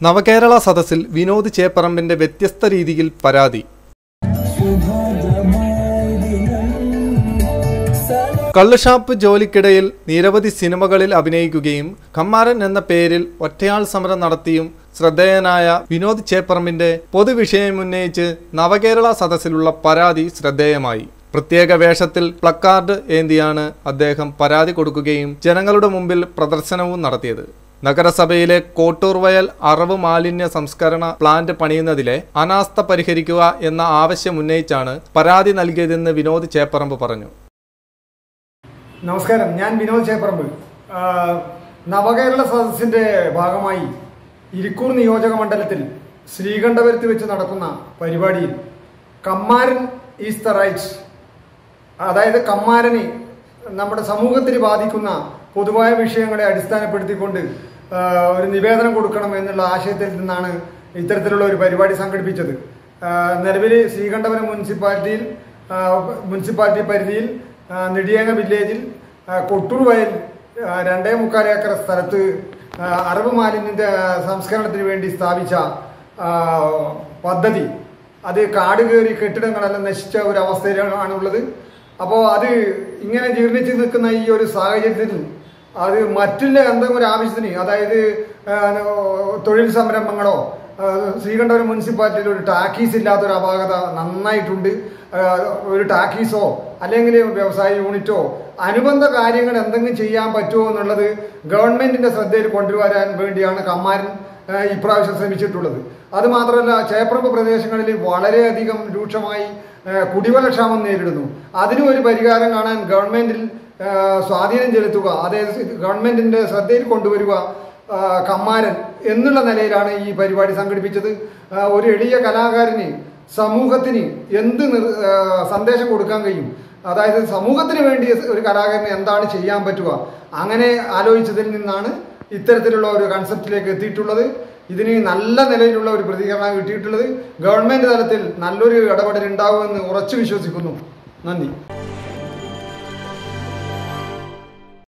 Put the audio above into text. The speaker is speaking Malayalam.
നവകേരള സദസ്സിൽ വിനോദ് ചേപ്പറമ്പിന്റെ വ്യത്യസ്ത രീതിയിൽ പരാതി കള്ളുഷാപ്പ് ജോലിക്കിടയിൽ നിരവധി സിനിമകളിൽ അഭിനയിക്കുകയും കമ്മാരൻ എന്ന പേരിൽ ഒറ്റയാൾ സമരം നടത്തിയും ശ്രദ്ധേയനായ വിനോദ് ചേപ്പറമ്പിന്റെ പൊതുവിഷയമുന്നയിച്ച് നവകേരള സദസ്സിലുള്ള പരാതി ശ്രദ്ധേയമായി പ്രത്യേക വേഷത്തിൽ പ്ലക്കാർഡ് ഏന്തിയാണ് അദ്ദേഹം പരാതി കൊടുക്കുകയും ജനങ്ങളുടെ മുമ്പിൽ പ്രദർശനവും നടത്തിയത് നഗരസഭയിലെ കോട്ടൂർവയൽ അറവ് മാലിന്യ സംസ്കരണ പ്ലാന്റ് പണിയുന്നതിലെ അനാസ്ഥ പരിഹരിക്കുക എന്ന ആവശ്യം ഉന്നയിച്ചാണ് പരാതി നൽകിയതെന്ന് വിനോദ് ചേപ്പറമ്പ് പറഞ്ഞു നമസ്കാരം ഞാൻ വിനോദ് ചേപ്പറമ്പ് ആ, നവകേരള സദസ്സിന്റെ ഭാഗമായി ഇരിക്കൂർ നിയോജക മണ്ഡലത്തിൽ ശ്രീകണ്ഠപുരത്ത് വെച്ച് നടക്കുന്ന പരിപാടിയിൽ കമ്മാരൻ ഈസ് ദ റൈറ്റ് അതായത് കമ്മാരന് നമ്മുടെ സമൂഹത്തിന് ബാധിക്കുന്ന പൊതുവായ വിഷയങ്ങളെ അടിസ്ഥാനപ്പെടുത്തിക്കൊണ്ട് ആ, ഒരു നിവേദനം കൊടുക്കണം എന്നുള്ള ആശയത്തിൽ നിന്നാണ് ഇത്തരത്തിലുള്ള ഒരു പരിപാടി സംഘടിപ്പിച്ചത് നിലവിൽ ശ്രീകണ്ഠപുരം മുനിസിപ്പാലിറ്റിയിൽ ആ, മുനിസിപ്പാലിറ്റി പരിധിയിൽ ആ, നെടിയങ്ങ വില്ലേജിൽ ആ, കൊട്ടൂർ വയൽ ആ, രണ്ടേ മുക്കാൽ ഏക്കർ സ്ഥലത്ത് ആ, അറബ് മാലിന്യന്റെ ആ, സംസ്കരണത്തിന് വേണ്ടി സ്ഥാപിച്ച ആ, പദ്ധതി അത് കാട് കയറി കെട്ടിടങ്ങളെല്ലാം നശിച്ച ഒരു അവസ്ഥയിലാണ് ഉള്ളത് അപ്പോൾ അത് ഇങ്ങനെ ജീർണിച്ച് നിൽക്കുന്ന ഈ ഒരു സാഹചര്യത്തിൽ അത് മറ്റുള്ള എന്തെങ്കിലും ഒരു ആവശ്യത്തിന് അതായത് ആ, തൊഴിൽ സംരംഭങ്ങളോ ആ, ശ്രീകണ്ഠപുരം മുനിസിപ്പാലിറ്റിയിൽ ഒരു ടാക്കീസ് ഇല്ലാത്തൊരു അപാകത നന്നായിട്ടുണ്ട് ആ, ഒരു ടാക്കീസോ അല്ലെങ്കിൽ വ്യവസായ യൂണിറ്റോ അനുബന്ധ കാര്യങ്ങൾ എന്തെങ്കിലും ചെയ്യാൻ പറ്റുമോ എന്നുള്ളത് ഗവൺമെന്റിന്റെ ശ്രദ്ധയിൽ കൊണ്ടുവരാൻ വേണ്ടിയാണ് കമ്മാരൻ ആ, ഇപ്രാവശ്യം ശ്രമിച്ചിട്ടുള്ളത് അത് മാത്രമല്ല ചേപ്പറമ്പ് പ്രദേശങ്ങളിൽ വളരെയധികം രൂക്ഷമായി ആ, കുടിവെള്ളക്ഷാമം നേരിടുന്നു അതിനും ഒരു പരിഹാരം കാണാൻ ഗവൺമെന്റിൽ ആ, സ്വാധീനം ചെലുത്തുക അതായത് ഗവൺമെന്റിന്റെ ശ്രദ്ധയിൽ കൊണ്ടുവരിക ആ, കമ്മാരൻ എന്നുള്ള നിലയിലാണ് ഈ പരിപാടി സംഘടിപ്പിച്ചത് ആ, ഒരു എളിയ കലാകാരന് സമൂഹത്തിന് എന്ത് നിർ- ആ, സന്ദേശം കൊടുക്കാൻ കഴിയും അതായത് സമൂഹത്തിന് വേണ്ടി ഒരു കലാകാരന് എന്താണ് ചെയ്യാൻ പറ്റുക അങ്ങനെ ആലോചിച്ചതിൽ നിന്നാണ് ഇത്തരത്തിലുള്ള ഒരു കൺസെപ്റ്റിലേക്ക് എത്തിയിട്ടുള്ളത് ഇതിന് നല്ല നിലയിലുള്ള ഒരു പ്രതികരണം കിട്ടിയിട്ടുള്ളത് ഗവൺമെന്റ് തലത്തിൽ നല്ലൊരു ഇടപെടൽ ഉണ്ടാകുമെന്ന് ഉറച്ചു വിശ്വസിക്കുന്നു നന്ദി